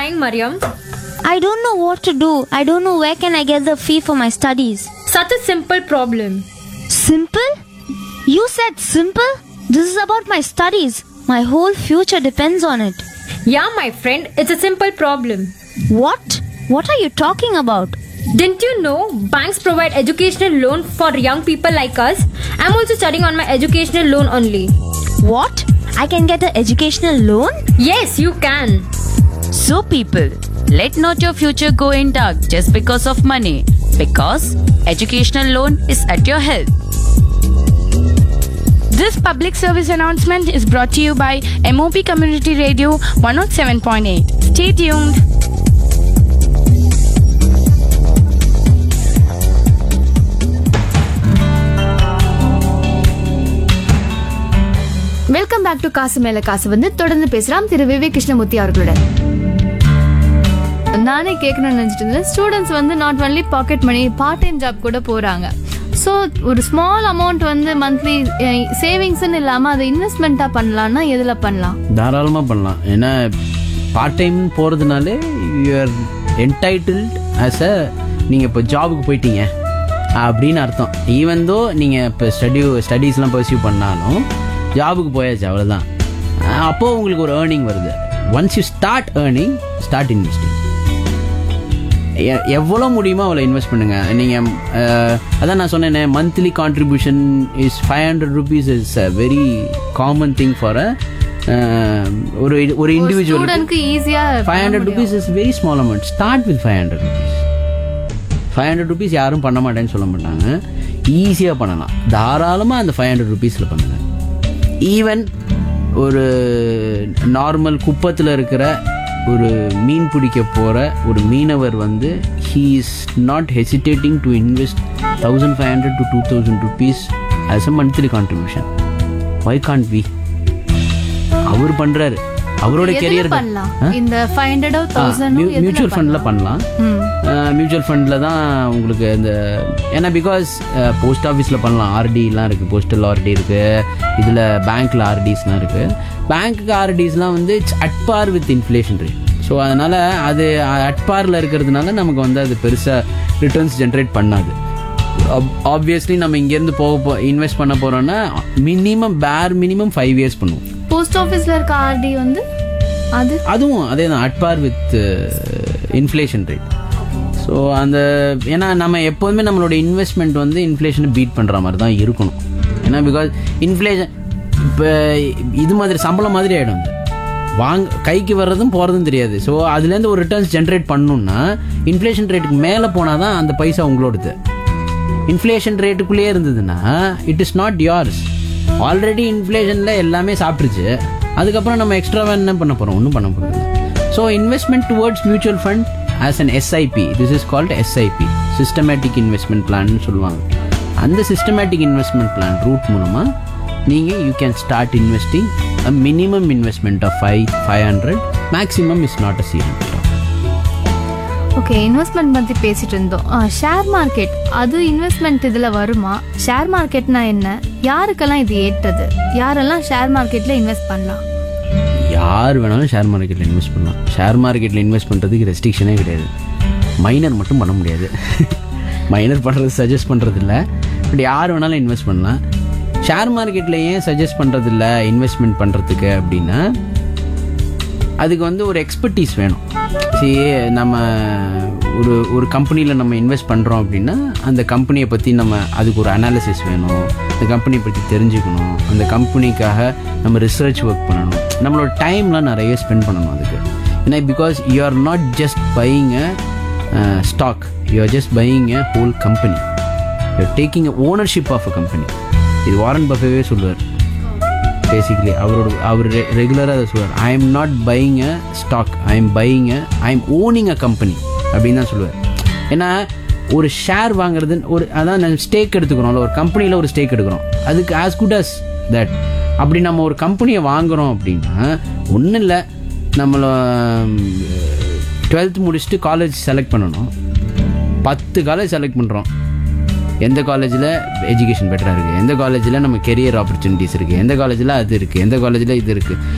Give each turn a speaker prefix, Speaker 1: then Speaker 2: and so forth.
Speaker 1: crying, Mariam?
Speaker 2: I don't know what to do. I don't know where can I get the fee for my studies.
Speaker 1: Such a simple problem.
Speaker 2: Simple? You said simple? This is about my studies. My whole future depends on it.
Speaker 1: Yeah, my friend, it's a simple problem.
Speaker 2: What? What are you talking about?
Speaker 1: Didn't you know banks provide educational loan for young people like us? I'm also studying on my educational loan only.
Speaker 2: What? I can get an educational loan?
Speaker 1: Yes, you can.
Speaker 3: So, people, let not your future go in dark just because of money, because educational loan is at your help.
Speaker 4: This public service announcement is brought to you by MOP Community Radio 107.8. Stay tuned.
Speaker 5: Welcome back to காசு மேல காசு வந்து தொடர்ந்து பேசலாம் திரு விவேக் கிருஷ்ணமூர்த்தி அவர்களுடன் நானே கேட்கணும்னு நினைச்சிட்டு இருந்தேன் ஸ்டூடெண்ட்ஸ் வந்து not only pocket money part time job கூட போறாங்க ஸோ ஒரு ஸ்மால் அமௌண்ட் வந்து மந்த்லி சேவிங்ஸ்னு இல்லாமல் அதை இன்வெஸ்ட்மெண்ட்டாக பண்ணலாம்னா எதில் பண்ணலாம்
Speaker 6: தாராளமாக பண்ணலாம் ஏன்னா பார்ட் டைம் போகிறதுனாலே யூஆர் என்டைட்டில்ட் ஆஸ் அ நீங்கள் இப்போ ஜாபுக்கு போயிட்டீங்க அப்படின்னு அர்த்தம் ஈவன் தோ நீங்கள் இப்போ ஸ்டடி ஸ்டடீஸ்லாம் பர்சியூ பண்ணாலும் ஜாபுக்கு போயாச்சு அவ்வளோதான் அப்போது உங்களுக்கு ஒரு ஏர்னிங் வருது once you start earning start investing எ- எவ்வளோ முடியுமோ அவ்வளோ இன்வெஸ்ட் பண்ணுங்க நீங்கள் அதான் நான் சொன்னேனே monthly contribution is five hundred rupees is a very common thing for a ஒரு ஒரு இண்டிவிஜுவல்
Speaker 5: ஸ்டூடெண்ட்க்கு ஈஸியாக
Speaker 6: five hundred rupees is very small amount start with five hundred rupees five hundred rupees யாரும் பண்ண மாட்டேன்னு சொல்ல மாட்டாங்க ஈஸியாக பண்ணலாம் தாராளமாக அந்த ஃபைவ் ஹண்ட்ரட் ருபீஸில் பண்ணுங்க ஈவன் ஒரு நார்மல் குப்பத்தில் இருக்கிற ஒரு மீன் பிடிக்க போகிற ஒரு மீனவர் வந்து he is not hesitating to invest thousand five hundred to two thousand rupees as a monthly contribution why can't we அவர் பண்ணுறாரு அவரோட கெரியர்
Speaker 5: பண்ணலாம் இந்த ஃபைவ் ஹண்ட்ரடோ தௌசண்ட்
Speaker 6: மியூச்சுவல் ஃபண்டில் பண்ணலாம் மியூச்சுவல் ஃபண்டில் தான் உங்களுக்கு இந்த ஏன்னா பிகாஸ் போஸ்ட் ஆஃபீஸில் பண்ணலாம் ஆர்டிலாம் இருக்குது போஸ்டல் ஆர்டி இருக்குது இதில் பேங்க்கில் ஆர்டிஸ்லாம் இருக்குது பேங்க்குக்கு ஆர்டிஸ்லாம் வந்து it's at par with inflation rate so அதனால் அது அட்பாரில் இருக்கிறதுனால நமக்கு வந்து அது பெருசாக ரிட்டர்ன்ஸ் ஜென்ரேட் பண்ணாது ஆப்வியஸ்லி நம்ம இங்கேருந்து போக போ இன்வெஸ்ட் பண்ண போகிறோன்னா மினிமம் பேர் மினிமம் ஃபைவ் இயர்ஸ் பண்ணுவோம்
Speaker 5: போஸ்ட் ஆஃபீஸில் இருக்க ஆர்டி வந்து அது
Speaker 6: அதுவும் அதே தான் at par with inflation rate so அந்த ஏன்னா நம்ம எப்போதுமே நம்மளோட இன்வெஸ்ட்மெண்ட் வந்து இன்ஃப்ளேஷனை பீட் பண்ணுற மாதிரி தான் இருக்கணும் ஏன்னா பிகாஸ் இன்ஃப்ளேஷன் இப்போ இது மாதிரி சம்பளம் மாதிரி ஆகிடும் அது வாங்க கைக்கு வர்றதும் போகிறதும் தெரியாது ஸோ அதுலேருந்து ஒரு ரிட்டர்ன்ஸ் ஜென்ரேட் பண்ணணும்னா இன்ஃப்ளேஷன் ரேட்டுக்கு மேலே போனால் தான் அந்த பைசா உங்களோடது இன்ஃப்ளேஷன் ரேட்டுக்குள்ளேயே இருந்ததுன்னா it is not yours already இன்ஃப்ளேஷனில் எல்லாமே சாப்பிட்ருச்சு அதுக்கப்புறம் நம்ம எக்ஸ்ட்ராவாக என்ன பண்ண போகிறோம் ஒன்றும் பண்ண போகிறது so investment towards mutual fund as an S I P this is called S I P systematic investment பிளான்னு சொல்லுவாங்க அந்த சிஸ்டமேட்டிக் இன்வெஸ்ட்மெண்ட் பிளான் ரூட் மூலமாக நீங்கள் you can start investing a minimum investment of five five hundred maximum is not a C hundred
Speaker 5: okay investment பற்றி பேசிட்டு இருந்தோம் share market அது investment இதில் வருமா ஷேர் மார்க்கெட்னா என்ன யாருக்கெல்லாம் இது ஏற்றது யாரெல்லாம் ஷேர் மார்க்கெட்டில் இன்வெஸ்ட் பண்ணலாம்
Speaker 6: யார் வேணாலும் ஷேர் மார்க்கெட்டில் இன்வெஸ்ட் பண்ணலாம் ஷேர் மார்க்கெட்டில் இன்வெஸ்ட் பண்ணுறதுக்கு ரெஸ்ட்ரிக்ஷனே கிடையாது மைனர் மட்டும் பண்ண முடியாது மைனர் பண்ணுறது சஜஸ்ட் பண்ணுறது இல்லை பட் யார் வேணாலும் இன்வெஸ்ட் பண்ணலாம் ஷேர் மார்க்கெட்டில் ஏன் சஜஸ்ட் பண்ணுறது இல்லை இன்வெஸ்ட்மெண்ட் பண்ணுறதுக்கு அப்படின்னா அதுக்கு வந்து ஒரு எக்ஸ்பர்டீஸ் வேணும் சரி நம்ம ஒரு ஒரு கம்பெனியில் நம்ம இன்வெஸ்ட் பண்ணுறோம் அப்படின்னா அந்த கம்பெனியை பற்றி நம்ம அதுக்கு ஒரு அனாலிசிஸ் வேணும் அந்த கம்பெனியை பற்றி தெரிஞ்சுக்கணும் அந்த கம்பெனிக்காக நம்ம ரிசர்ச் ஒர்க் பண்ணணும் நம்மளோட டைம்லாம் நிறைய ஸ்பெண்ட் பண்ணணும் அதுக்கு ஏன்னா because you are not just buying a stock you are just buying a whole company you are taking a ownership of a company இது வாரன் பஃபேவே சொல்லுவார் பேசிக்கலி அவரோட அவர் ரெகுலராக அதை சொல்லுவார் I am not buying a stock I am buying a I am owning a company அப்படின்னு தான் சொல்லுவார் ஏன்னா ஒரு ஷேர் வாங்குறது ஒரு அதான் நம்ம ஸ்டேக் எடுத்துக்கிறோம்ல ஒரு கம்பெனியில் ஒரு ஸ்டேக் எடுக்கிறோம் அதுக்கு ஆஸ் குட் அஸ் தட் அப்படி நம்ம ஒரு கம்பெனியை வாங்குறோம் அப்படின்னா ஒன்றும் இல்லை நம்மள டுவெல்த் முடிச்சுட்டு காலேஜ் செலக்ட் பண்ணணும் பத்து காலேஜ் செலக்ட் பண்ணுறோம் எந்த காலேஜில் எஜுகேஷன் பெட்டராக இருக்குது எந்த காலேஜில் நம்ம கெரியர் ஆப்பர்ச்சுனிட்டிஸ் இருக்குது எந்த காலேஜில் அது இருக்குது எந்த காலேஜில் இது இருக்குது